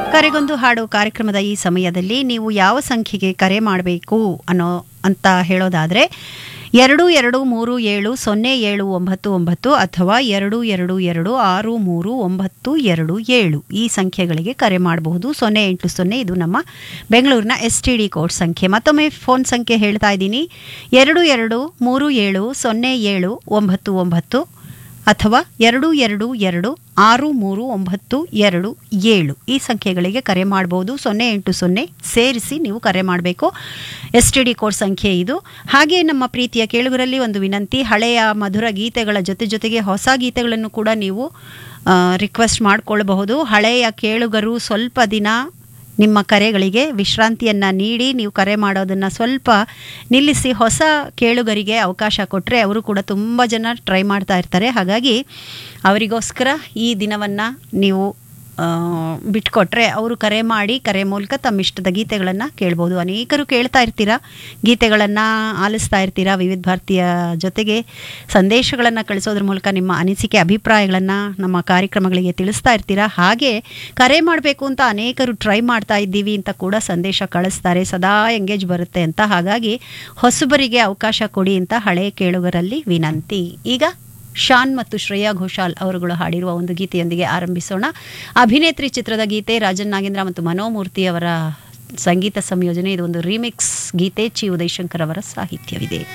ಕರೆಗೊಂದು ಹಾಡು ಕಾರ್ಯಕ್ರಮದ ಈ ಸಮಯದಲ್ಲಿ ನೀವು ಯಾವ ಸಂಖ್ಯೆಗೆ ಕರೆ ಮಾಡಬೇಕು ಅನ್ನೋ ಅಂತ ಹೇಳೋದಾದರೆ ಎರಡು ಎರಡು ಮೂರು ಏಳು ಸೊನ್ನೆ ಏಳು ಒಂಬತ್ತು ಒಂಬತ್ತು ಅಥವಾ ಎರಡು ಎರಡು ಎರಡು ಆರು ಮೂರು ಒಂಬತ್ತು ಎರಡು ಏಳು ಈ ಸಂಖ್ಯೆಗಳಿಗೆ ಕರೆ ಮಾಡಬಹುದು ಸೊನ್ನೆ ಎಂಟು ಸೊನ್ನೆ ಇದು ನಮ್ಮ ಬೆಂಗಳೂರಿನ ಎಸ್ ಟಿ ಡಿ ಕೋಡ್ ಸಂಖ್ಯೆ ಮತ್ತೊಮ್ಮೆ ಫೋನ್ ಸಂಖ್ಯೆ ಹೇಳ್ತಾ ಇದ್ದೀನಿ ಎರಡು ಎರಡು ಮೂರು ಏಳು ಸೊನ್ನೆ ಏಳು ಒಂಬತ್ತು ಒಂಬತ್ತು ಅಥವಾ ಎರಡು ಎರಡು ಎರಡು ಆರು ಮೂರು ಒಂಬತ್ತು ಎರಡು ಏಳು ಈ ಸಂಖ್ಯೆಗಳಿಗೆ ಕರೆ ಮಾಡಬಹುದು ಸೊನ್ನೆ ಎಂಟು ಸೊನ್ನೆ ಸೇರಿಸಿ ನೀವು ಕರೆ ಮಾಡಬೇಕು ಎಸ್ ಟಿ ಡಿ ಕೋಡ್ ಸಂಖ್ಯೆ ಇದು ಹಾಗೆ ನಮ್ಮ ಪ್ರೀತಿಯ ಕೇಳುಗರಲ್ಲಿ ಒಂದು ವಿನಂತಿ ಹಳೆಯ ಮಧುರ ಗೀತೆಗಳ ಜೊತೆ ಜೊತೆಗೆ ಹೊಸ ಗೀತೆಗಳನ್ನು ಕೂಡ ನೀವು ರಿಕ್ವೆಸ್ಟ್ ಮಾಡಿಕೊಳ್ಳಬಹುದು ಹಳೆಯ ಕೇಳುಗರು ಸ್ವಲ್ಪ ದಿನ ನಿಮ್ಮ ಕರೆಗಳಿಗೆ ವಿಶ್ರಾಂತಿಯನ್ನು ನೀಡಿ ನೀವು ಕರೆ ಮಾಡೋದನ್ನು ಸ್ವಲ್ಪ ನಿಲ್ಲಿಸಿ ಹೊಸ ಕೇಳುಗರಿಗೆ ಅವಕಾಶ ಕೊಟ್ಟರೆ ಅವರು ಕೂಡ ತುಂಬ ಜನ ಟ್ರೈ ಮಾಡ್ತಾ ಇರ್ತಾರೆ ಹಾಗಾಗಿ ಅವರಿಗೋಸ್ಕರ ಈ ದಿನವನ್ನು ನೀವು ಆ, ಬಿಟ್ಕೊಟ್ರೆ ಅವರು ಕರೆ ಮಾಡಿ ಕರೆ ಮೂಲಕ ತಮ್ಮ ಇಷ್ಟದ ಗೀತೆಗಳನ್ನು ಕೇಳ್ಬೋದು ಅನೇಕರು ಕೇಳ್ತಾ ಇರ್ತೀರಾ ಗೀತೆಗಳನ್ನು ಆಲಿಸ್ತಾ ಇರ್ತೀರಾ ವಿವಿಧ ಭಾರತೀಯ ಜೊತೆಗೆ ಸಂದೇಶಗಳನ್ನು ಕಳಿಸೋದ್ರ ಮೂಲಕ ನಿಮ್ಮ ಅನಿಸಿಕೆ ಅಭಿಪ್ರಾಯಗಳನ್ನು ನಮ್ಮ ಕಾರ್ಯಕ್ರಮಗಳಿಗೆ ತಿಳಿಸ್ತಾ ಇರ್ತೀರಾ ಹಾಗೆ ಕರೆ ಮಾಡಬೇಕು ಅಂತ ಅನೇಕರು ಟ್ರೈ ಮಾಡ್ತಾ ಇದ್ದೀವಿ ಅಂತ ಕೂಡ ಸಂದೇಶ ಕಳಿಸ್ತಾರೆ ಸದಾ ಎಂಗೇಜ್ ಬರುತ್ತೆ ಅಂತ ಹಾಗಾಗಿ ಹೊಸಬರಿಗೆ ಅವಕಾಶ ಕೊಡಿ ಅಂತ ಹಳೆ ಕೇಳುಗರಲ್ಲಿ ವಿನಂತಿ ಈಗ ಶಾನ್ ಮತ್ತು ಶ್ರೇಯಾ ಘೋಷಾಲ್ ಅವರುಗಳು ಹಾಡಿರುವ ಒಂದು ಗೀತೆಯೊಂದಿಗೆ ಆರಂಭಿಸೋಣ ಅಭಿನೇತ್ರಿ ಚಿತ್ರದ ಗೀತೆ ರಾಜನ್ ನಾಗೇಂದ್ರ ಮತ್ತು ಮನೋಮೂರ್ತಿ ಅವರ ಸಂಗೀತ ಸಂಯೋಜನೆ ಇದು ಒಂದು ರೀಮಿಕ್ಸ್ ಗೀತೆ ಚಿ ಉದಯಶಂಕರ್ ಅವರ ಸಾಹಿತ್ಯವಿದೆ